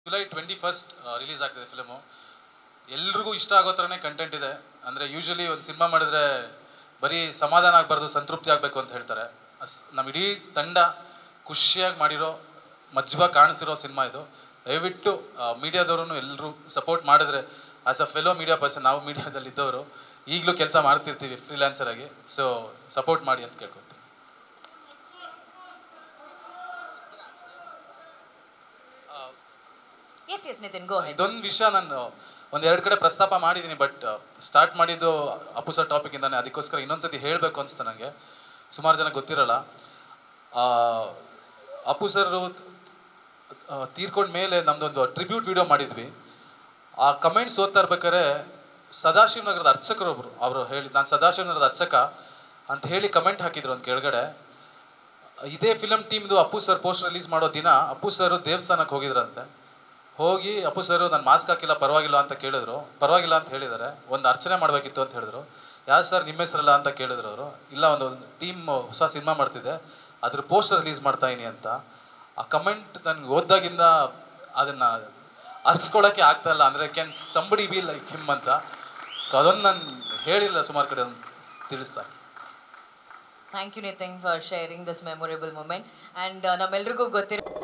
July twenty first release ಆಗ್ತಿದೆ film ಎಲ್ರಿಗೂ ಇಷ್ಟ ಆಗೋ ಥರನೇ ಕಂಟೆಂಟ್ ಇದೆ ಅಂದರೆ ಯೂಶ್ವಲಿ ಒಂದು ಸಿನಿಮಾ ಮಾಡಿದ್ರೆ ಬರೀ ಸಮಾಧಾನ ಆಗಬಾರ್ದು ಸಂತೃಪ್ತಿ ಆಗಬೇಕು ಅಂತ ಹೇಳ್ತಾರೆ ಅಸ್ ನಮ್ಮ ಇಡೀ ತಂಡ ಖುಷಿಯಾಗಿ ಮಾಡಿರೋ ಮಜ್ವಾಗಿ ಕಾಣಿಸಿರೋ ಸಿನಿಮಾ ಇದು ದಯವಿಟ್ಟು ಮೀಡಿಯಾದವರು ಎಲ್ಲರೂ ಸಪೋರ್ಟ್ ಮಾಡಿದ್ರೆ as a fellow media person ನಾವು ಮೀಡಿಯಾದಲ್ಲಿ ಇದ್ದವರು ಈಗಲೂ ಕೆಲಸ ಮಾಡ್ತಿರ್ತೀವಿ ಫ್ರೀಲ್ಯಾನ್ಸರ್ ಆಗಿ ಸೊ ಸಪೋರ್ಟ್ ಮಾಡಿ ಅಂತ ಕೇಳ್ಕೊತೀನಿ yes yes Nitin go ahead ಇದೊಂದು ವಿಷಯ ನಾನು ಒಂದೆರಡು ಕಡೆ ಪ್ರಸ್ತಾಪ ಮಾಡಿದ್ದೀನಿ ಬಟ್ ಸ್ಟಾರ್ಟ್ ಮಾಡಿದ್ದು ಅಪ್ಪು ಸರ್ ಟಾಪಿಕಿಂದಾನೆ ಅದಕ್ಕೋಸ್ಕರ ಇನ್ನೊಂದ್ಸತಿ ಹೇಳಬೇಕು ಅನಿಸ್ತು ನನಗೆ ಸುಮಾರು ಜನ ಗೊತ್ತಿರಲ್ಲ ಆ, ಅಪ್ಪು ಸರ್ ತೀರ್ಕೊಂಡ ಮೇಲೆ ನಮ್ಮದೊಂದು ಟ್ರಿಬ್ಯೂಟ್ ವಿಡಿಯೋ ಮಾಡಿದ್ವಿ ಆ ಕಮೆಂಟ್ಸ್ ಓದ್ತಾ ಇರ್ಬೇಕಾದ್ರೆ ಸದಾಶಿವ ನಗರದ ಅರ್ಚಕರೊಬ್ಬರು ಅವರು ಹೇಳಿ ನಾನು ಸದಾಶಿವ ನಗರದ ಅರ್ಚಕ ಅಂತ ಹೇಳಿ ಕಮೆಂಟ್ ಹಾಕಿದ್ರು ಒಂದು ಕೆಳಗಡೆ ಇದೇ ಫಿಲಮ್ ಟೀಮ್ದು ಅಪ್ಪು ಸರ್ ಪೋಸ್ಟ್ ರಿಲೀಸ್ ಮಾಡೋ ದಿನ ಅಪ್ಪು ಸರ್ ದೇವಸ್ಥಾನಕ್ಕೆ ಹೋಗಿದ್ರಂತೆ ಹೋಗಿ ಅಪ್ಪು ಸರ್ ನಾನು ಮಾಸ್ಕ್ ಹಾಕಿಲ್ಲ ಪರವಾಗಿಲ್ಲ ಅಂತ ಕೇಳಿದ್ರು ಪರವಾಗಿಲ್ಲ ಅಂತ ಹೇಳಿದ್ದಾರೆ ಒಂದು ಅರ್ಚನೆ ಮಾಡಬೇಕಿತ್ತು ಅಂತ ಹೇಳಿದ್ರು ಯಾರು ಸರ್ ನಿಮ್ಮ ಹೆಸರಲ್ಲ ಅಂತ ಕೇಳಿದ್ರು ಅವರು ಇಲ್ಲ ಒಂದು ಟೀಮ್ ಹೊಸ ಸಿನಿಮಾ ಮಾಡ್ತಿದ್ದೆ ಅದ್ರ ಪೋಸ್ಟರ್ ರಿಲೀಸ್ ಮಾಡ್ತಾ ಇದೀನಿ ಅಂತ ಆ ಕಮೆಂಟ್ ನನಗೆ ಓದ್ದಾಗಿಂದ ಅದನ್ನು ಅರ್ಸ್ಕೊಳ್ಳೋಕ್ಕೆ ಆಗ್ತಾ ಇಲ್ಲ ಅಂದರೆ can somebody be like him ಅಂತ ಸೊ ಅದೊಂದು ನಾನು ಹೇಳಿಲ್ಲ ಸುಮಾರು ಕಡೆ ಅದನ್ನ ತಿಳಿಸ್ತಾ thank you Nitin for sharing this memorable moment and ನಮ್ಮೆಲ್ರಿಗೂ ಗೊತ್ತಿರೋ